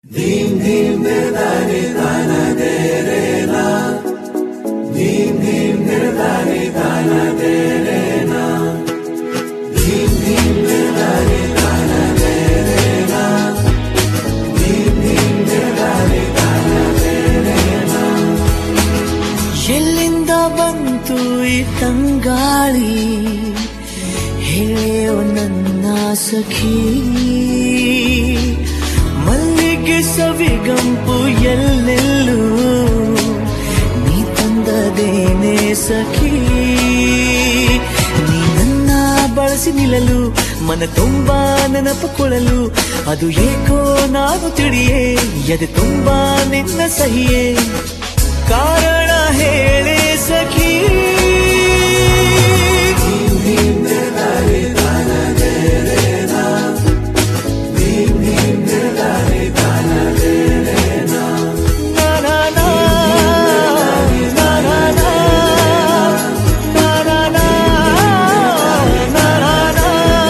ಎಲ್ಲಿಂದ ಬಂತು ಈ ತಂಗಾಳಿ ಹೇಳೋ ನನ್ನ ಸಖಿ ಮಲ್ಲಿಗೆ ಸವಿಗಂಪು ಎಲ್ಲೆಲ್ಲೂ ನೀ ತಂದದೇನೆ ಸಖಿ ನೀ ನನ್ನ ಬಳಸಿ ನಿಲ್ಲಲು ಮನ ತುಂಬಾ ನೆನಪು ಕೊಳಲು ಅದು ಏಕೋ ನಾನು ತಿಳಿಯೇ ಎದೆ ತುಂಬಾ ನಿನ್ನ ಸಹಿಯೇ ಕಾರಣ ಹೇಳೆ ಸಖಿ ನಾ ನಾ ನಾ, ನಾ ನಾ ನಾ, ನಾ ನಾ ನಾ, ನಾ ನಾ ನಾ,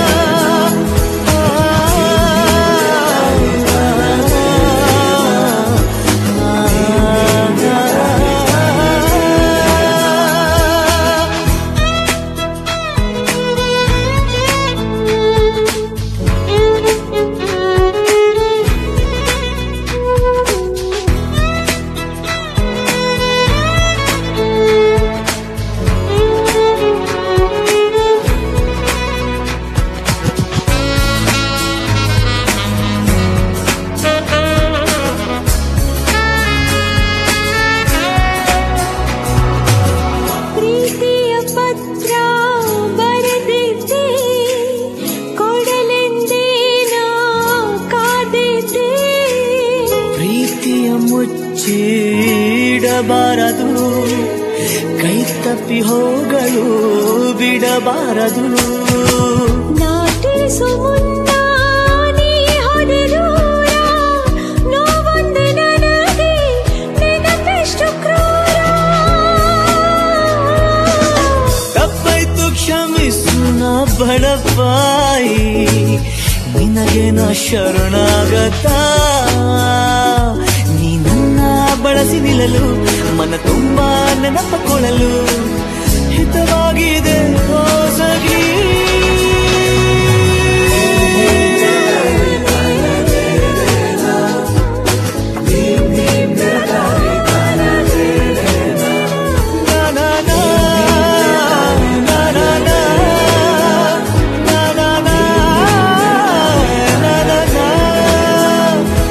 ಪ್ರೀತಿಯ ಪತ್ರ ಬರೆದಿದ್ದೆ ಕೊಡಲೆಂದೇನೋ ಕಾದಿದ್ದೆ ಪ್ರೀತಿಯ ಮುಚ್ಚಿಡಬಾರದು ಕೈ ತಪ್ಪಿ ಹೋಗಲು ಬಿಡಬಾರದು ನಾಟಿಸು ಮುನ್ನ ನೀ ಹೊಡೆದೂರ ನೋವೊಂದು ನನಗೆ ನೆನಪೆಷ್ಟು ಕ್ರೂರ ತಪ್ಪಾಯ್ತು ಕ್ಷಮಿಸು ನಾ ಬಡಪಾಯಿ ನಿನಗೆ ನಾ ಶರಣಾಗತ ನೀ ನನ್ನ ಬಳಸಿ ನಿಲ್ಲಲು ಮನ ತುಂಬಾ ನೆನಪಕೊಳ್ಳಲು ಹಿತವಾಗಿದೆ ಓ ಸಖಿ Na na na, na na na, na na na, na na na,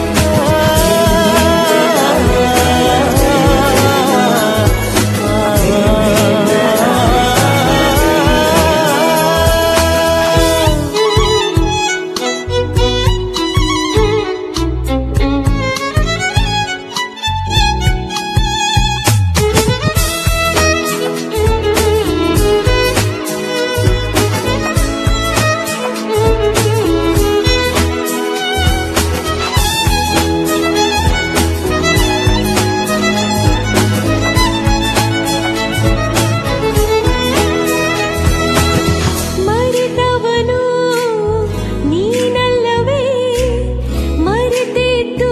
ಮರೆತವನು ನೀನಲ್ಲವೇ ಮರೆತಿದ್ದು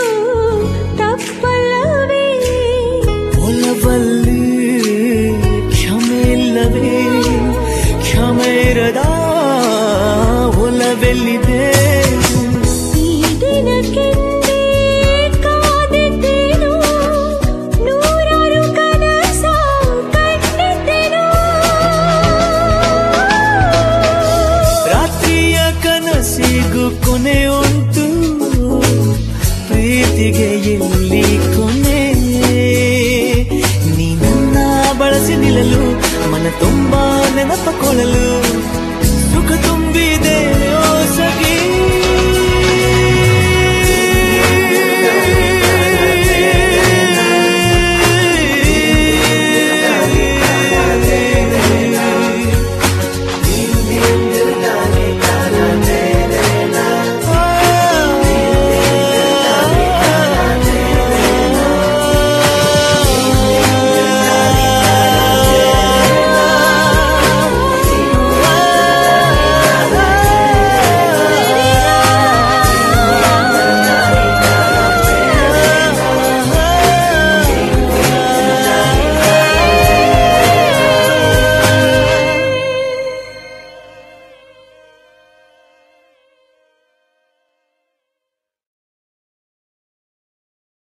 ತಪ್ಪಲ್ಲವೇ ಒಲವಲ್ಲಿ ಕ್ಷಮೆ ಇಲ್ಲವೇ ಕ್ಷಮೆ ಇರದ ಒಲವೆಲ್ಲಿದೆ ಈ ದಿನಕ್ಕೆಂದೇ ಕಾದಿದ್ದೇನು ನೂರಾರು ಕನಸ ಕಂಡಿದ್ದೇನು ರಾತ್ರಿಯ ಕನಸಿಗೂ ಕೊನೆ ಉಂಟು ಪ್ರೀತಿಗೆ ಎಲ್ಲಿ ಕೊನೆ ನೀ ನನ್ನ ಬಳಸಿ ನಿಲ್ಲಲು ಮನ ತುಂಬಾ